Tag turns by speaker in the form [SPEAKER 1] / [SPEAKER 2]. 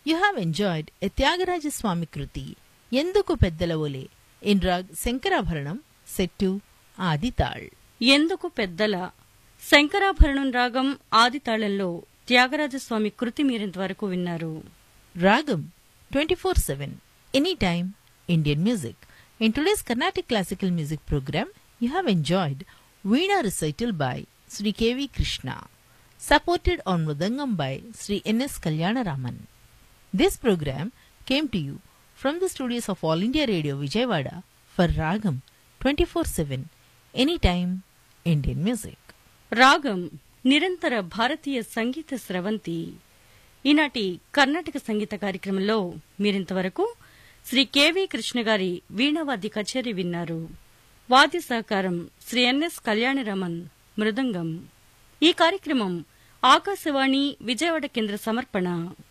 [SPEAKER 1] You have enjoyed a Tyagaraja Swami Kruti, Enduku Peddala Ole, in rag Sankarabharanam, set to Adital.
[SPEAKER 2] ఎందుకు పెద్దల శంకరాభరణం రాగం ఆది తాళంలో త్యాగరాజస్వామి కృతి మీరింతవరకు విన్నారు
[SPEAKER 1] Ragam 24 7, anytime, Indian music. In today's Carnatic Classical Music program, you have enjoyed Veena recital by Sri K.V. Krishna, supported on Mudangam by Sri N.S. Kalyanaraman. This program came to you from the studios of All India Radio Vijayawada for Ragam 24 7, anytime, Indian music.
[SPEAKER 2] రాగం నిరంతర భారతీయ సంగీత స్రవంతి ఈనాటి కర్ణాటక సంగీత కార్యక్రమంలో మీరింతవరకు Shri KV Krishna గారి వీణావాద్య కచేరీ విన్నారు వాద్య సహకారం శ్రీ ఎన్ఎస్ కళ్యాణరామన్ మృదంగం ఈ కార్యక్రమం ఆకాశవాణి విజయవాడ కేంద్ర సమర్పణ